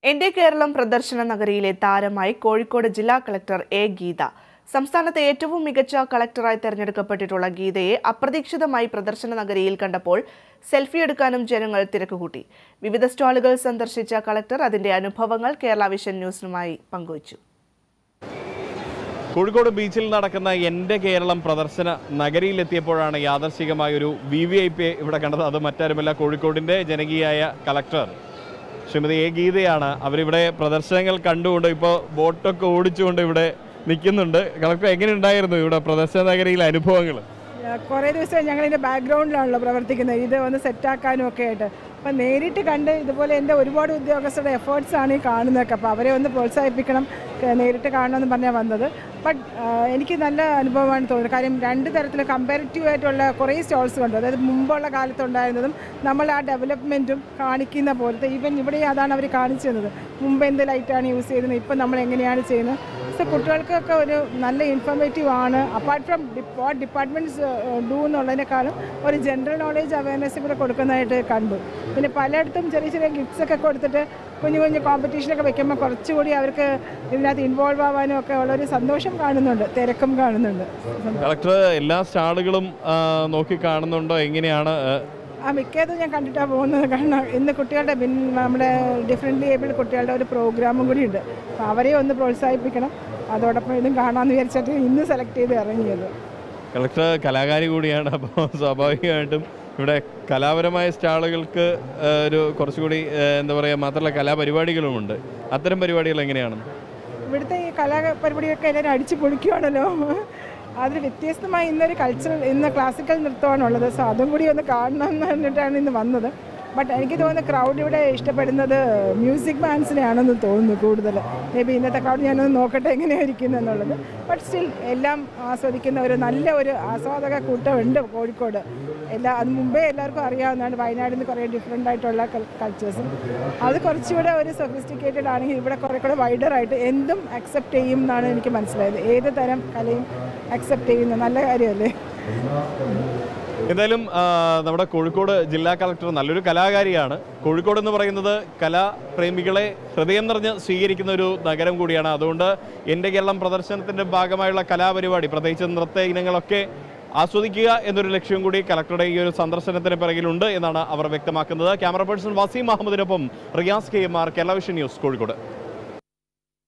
എന്റെ കേരളം പ്രദർശന നഗരിയിലെ താരമായി കോഴിക്കോട് ജില്ലാ കളക്ടർ എ ഗീത സംസ്ഥാനത്തെ ഏറ്റവും മികച്ച കളക്ടറായി തെരഞ്ഞെടുക്കപ്പെട്ടിട്ടുള്ള ഗീതയെ അപ്രതീക്ഷിതമായി പ്രദർശന നഗരിയിൽ കണ്ടപ്പോൾ സെൽഫി എടുക്കാനും ജനങ്ങൾ തിരക്കുകൂട്ടി വിവിധ സ്റ്റാളുകൾ സന്ദർശിച്ച കളക്ടർ അതിന്റെ അനുഭവങ്ങൾ കേരള വിഷൻ ന്യൂസിനുമായി പങ്കുവച്ചു കോഴിക്കോട് ബീച്ചിൽ നടക്കുന്ന എൻ്റെ കേരളം പ്രദർശന നഗരിയിലെത്തിയപ്പോഴാണ് യാദർശികമായ ഒരു വി വി ഐ പി ഇവിടെ കണ്ടത് അത് മറ്റാരുമല്ല കോഴിക്കോടിൻ്റെ ജനകീയായ കളക്ടർ ശ്രീമതി എ ഗീതയാണ് അവരിവിടെ പ്രദർശനങ്ങൾ കണ്ടുകൊണ്ട് ഇപ്പോൾ ബോട്ടൊക്കെ ഓടിച്ചുകൊണ്ട് ഇവിടെ നിൽക്കുന്നുണ്ട് കളക്ടർ എങ്ങനെ ഉണ്ടായിരുന്നു ഇവിടെ പ്രദർശന നഗരിയിലെ അനുഭവങ്ങൾ കുറേ ദിവസം ഞങ്ങൾ ഇതിൻ്റെ ബാക്ക്ഗ്രൗണ്ടിലാണല്ലോ പ്രവർത്തിക്കുന്നത് ഇത് ഒന്ന് സെറ്റാക്കാനും ഒക്കെ ആയിട്ട് അപ്പം നേരിട്ട് കണ്ട് ഇതുപോലെ എൻ്റെ ഒരുപാട് ഉദ്യോഗസ്ഥരുടെ എഫേർട്സ് ആണ് ഈ കാണുന്നതൊക്കെ അപ്പോൾ അവരെ ഒന്ന് പ്രോത്സാഹിപ്പിക്കണം ക- നേരിട്ട് കാണണമെന്ന് പറഞ്ഞാൽ വന്നത് ബട്ട് എനിക്ക് നല്ല അനുഭവമാണ് തോന്നുന്നത് കാര്യം രണ്ട് തരത്തിൽ കമ്പാരിറ്റീവ് ആയിട്ടുള്ള കുറേ സ്റ്റോൾസ് കണ്ടു അതായത് മുമ്പുള്ള കാലത്തുണ്ടായിരുന്നതും നമ്മൾ ആ ഡെവലപ്മെൻറ്റും കാണിക്കുന്ന പോലത്തെ ഈവൻ ഇവിടെ അതാണ് അവർ കാണിച്ചു തന്നത് മുമ്പ് എന്ത് ലൈറ്റാണ് യൂസ് ചെയ്തത് ഇപ്പം നമ്മൾ എങ്ങനെയാണ് ചെയ്യുന്നത് സോ കുട്ടികൾക്കൊക്കെ ഒരു നല്ല ഇൻഫോർമേറ്റീവ് ആണ് apart from what departments do എന്നുള്ളതിനേക്കാളും ഒരു ജനറൽ നോളേജ് അവയർനെസ് കൂടെ കൊടുക്കുന്നതായിട്ട് കണ്ടു പിന്നെ പലയിടത്തും ചെറിയ ചെറിയ ഗിഫ്റ്റ്സ് ഒക്കെ കൊടുത്തിട്ട് കുഞ്ഞു കുഞ്ഞു കോമ്പറ്റീഷനൊക്കെ വെക്കുമ്പോൾ കുറച്ചുകൂടി അവർക്ക് ഇതിനകത്ത് ഇൻവോൾവ് ആവാനും ഒക്കെ ഉള്ളൊരു സന്തോഷം കാണുന്നുണ്ട് തിരക്കും കാണുന്നുണ്ട് കളക്ടർ എല്ലാ സ്റ്റാളുകളും ആ, നോക്കി കാണുന്നുണ്ടോ എങ്ങനെയാണ് ആ, ആ മിക്കതും ഞാൻ കണ്ടിട്ടാണ് പോകുന്നത് കാരണം ഇന്ന് കുട്ടികളുടെ ഭിൻ നമ്മുടെ ഡിഫറെൻ്റ്ലി ഏബിൾ കുട്ടികളുടെ ഒരു പ്രോഗ്രാമും കൂടി ഉണ്ട് അപ്പോൾ അവരെ ഒന്ന് പ്രോത്സാഹിപ്പിക്കണം അതോടൊപ്പം ഇതും കാണാമെന്ന് വിചാരിച്ചിട്ട് ഇന്ന് സെലക്ട് ചെയ്ത് ഇറങ്ങിയത് കളക്ടർ കലാകാരി കൂടിയാണ് അപ്പോൾ സ്വാഭാവികമായിട്ടും ഇവിടെ കലാപരമായ സ്റ്റാളുകൾക്ക് ആ, ഒരു കുറച്ചുകൂടി ആ, എന്താ പറയുക മാത്രമല്ല കലാപരിപാടികളുമുണ്ട് അത്തരം പരിപാടികൾ എങ്ങനെയാണ് ഇവിടുത്തെ ഈ കലാപരിപാടിയൊക്കെ എല്ലാവരും അടിച്ചു പൊളിക്കുവാണല്ലോ അതിൽ വ്യത്യസ്തമായി ഇന്നൊരു കൾച്ചറൽ ഇന്ന് ക്ലാസിക്കൽ നൃത്തമാണുള്ളത് സോ അതും കൂടി ഒന്ന് കാണണം എന്ന് പറഞ്ഞിട്ടാണ് ഇന്ന് വന്നത് ബട്ട് എനിക്ക് തോന്നുന്നു ക്രൗഡ് ഇവിടെ ഇഷ്ടപ്പെടുന്നത് മ്യൂസിക് ബാൻഡ്സിനെയാണെന്ന് തോന്നുന്നു കൂടുതൽ മേ ബി ഇന്നത്തെ ക്രൗഡ് ഞാനൊന്ന് നോക്കട്ടെ എങ്ങനെയായിരിക്കും എന്നുള്ളത് ബട്ട് സ്റ്റിൽ എല്ലാം ആസ്വദിക്കുന്ന ഒരു നല്ല ഒരു ആസ്വാദക കൂട്ടമുണ്ട് കോഴിക്കോട് എല്ലാ അത് മുമ്പേ എല്ലാവർക്കും അറിയാവുന്നതാണ് വയനാട്ടിൽ നിന്ന് കുറേ ഡിഫറെൻ്റ് ആയിട്ടുള്ള കൾച്ചേഴ്സും അത് കുറച്ചുകൂടെ ഒരു സൊഫിസ്റ്റിക്കേറ്റഡ് ആണെങ്കിൽ ഇവിടെ കുറേ കൂടെ വൈഡറായിട്ട് എന്തും അക്സെപ്റ്റ് ചെയ്യും എന്നാണ് എനിക്ക് മനസ്സിലായത് ഏത് തരം കലയും അക്സെപ്റ്റ് ചെയ്യുന്ന നല്ല കാര്യമല്ലേ എന്തായാലും ആ, നമ്മുടെ കോഴിക്കോട് ജില്ലാ കളക്ടർ നല്ലൊരു കലാകാരിയാണ് കോഴിക്കോട് എന്ന് പറയുന്നത് കലാപ്രേമികളെ ഹൃദയം നിറഞ്ഞ് സ്വീകരിക്കുന്ന ഒരു നഗരം കൂടിയാണ് അതുകൊണ്ട് എൻ്റെ കേരളം പ്രദർശനത്തിൻ്റെ ഭാഗമായുള്ള കലാപരിപാടി പ്രത്യേകിച്ച് നൃത്ത ഇനങ്ങളൊക്കെ ആസ്വദിക്കുക എന്നൊരു ലക്ഷ്യം കൂടി കളക്ടറുടെ ഈ ഒരു സന്ദർശനത്തിന് പിറകിലുണ്ട് എന്നാണ് അവർ വ്യക്തമാക്കുന്നത് ക്യാമറ പേഴ്സൺ വസീം അഹമ്മദിനൊപ്പം Riyas K M R Kerala vision news Kozhikode